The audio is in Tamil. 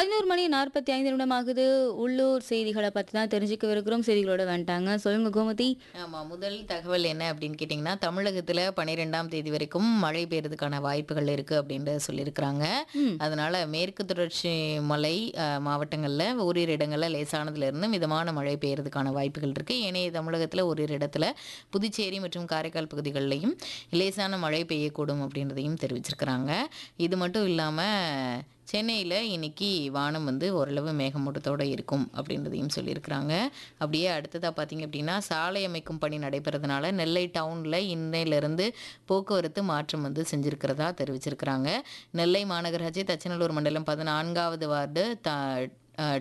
பதினோரு மணி நாற்பத்தி ஐந்து நிமிடமாகுது உள்ளூர் செய்திகளை பற்றி தான் தெரிஞ்சுக்கவிருக்கிறோம் செய்திகளோட வந்துட்டாங்க சொல்லுங்க கோமதி ஆமாம் முதல் தகவல் என்ன அப்படின்னு கேட்டிங்கன்னா தமிழகத்தில் பன்னிரெண்டாம் தேதி வரைக்கும் மழை பெய்யறதுக்கான வாய்ப்புகள் இருக்குது அப்படின்ற சொல்லியிருக்கிறாங்க ம். அதனால் மேற்கு தொடர்ச்சி மலை மாவட்டங்களில் ஓரிரு இடங்களில் லேசானதுலேருந்து மிதமான மழை பெய்யறதுக்கான வாய்ப்புகள் இருக்குது ஏனைய தமிழகத்தில் ஓரிரு இடத்துல புதுச்சேரி மற்றும் காரைக்கால் பகுதிகளிலையும் லேசான மழை பெய்யக்கூடும் அப்படின்றதையும் தெரிவிச்சிருக்கிறாங்க இது மட்டும் இல்லாமல் சென்னையில் இன்னைக்கு வானம் வந்து ஓரளவு மேகமூட்டத்தோடு இருக்கும் அப்படின்றதையும் சொல்லியிருக்கிறாங்க அப்படியே அடுத்ததாக பார்த்தீங்க அப்படின்னா சாலை அமைக்கும் பணி நடைபெறதுனால நெல்லை டவுனில் இன்னையிலிருந்து போக்குவரத்து மாற்றம் வந்து செஞ்சுருக்கிறதா தெரிவிச்சிருக்கிறாங்க நெல்லை மாநகராட்சி தச்சநல்லூர் மண்டலம் பதினான்காவது வார்டு த